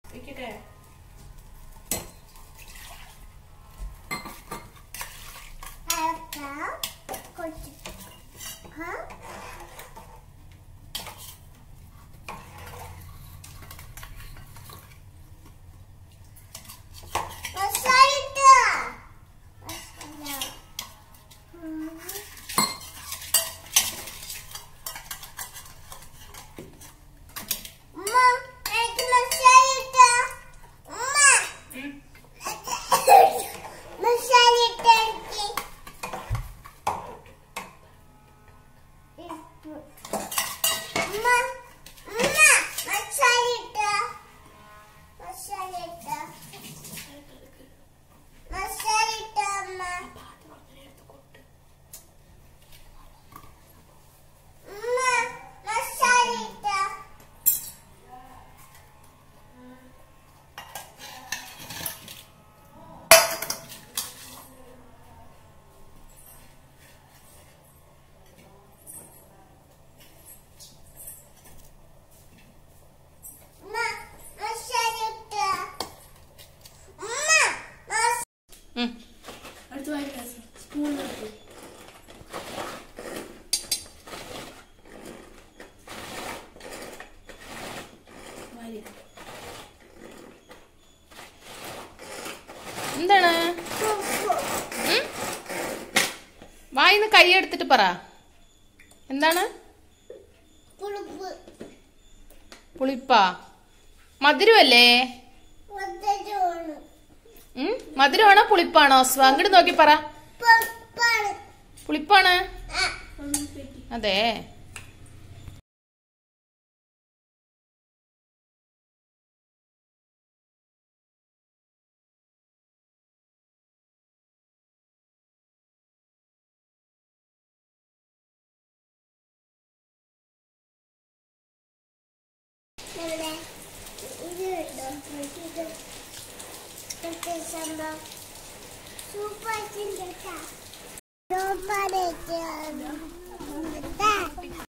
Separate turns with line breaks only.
വെക്കട്ടെ ഉം. ഉം.
അടുത്ത് വായിക്കാം സ്പൂണിലെടുത്ത് വാരി
എന്താണ് ഉം? വായിന്ന് കൈ എടുത്തിട്ട് പറ എന്താണ് പുളിപ്പാ മധുരമല്ലേ ഉം? മധുരമാണോ പുളിപ്പാണോ സ്വാ അങ്ങോട്ട് നോക്കി പറ പുളിപ്പാണ് അതെ
സൂപ്പർ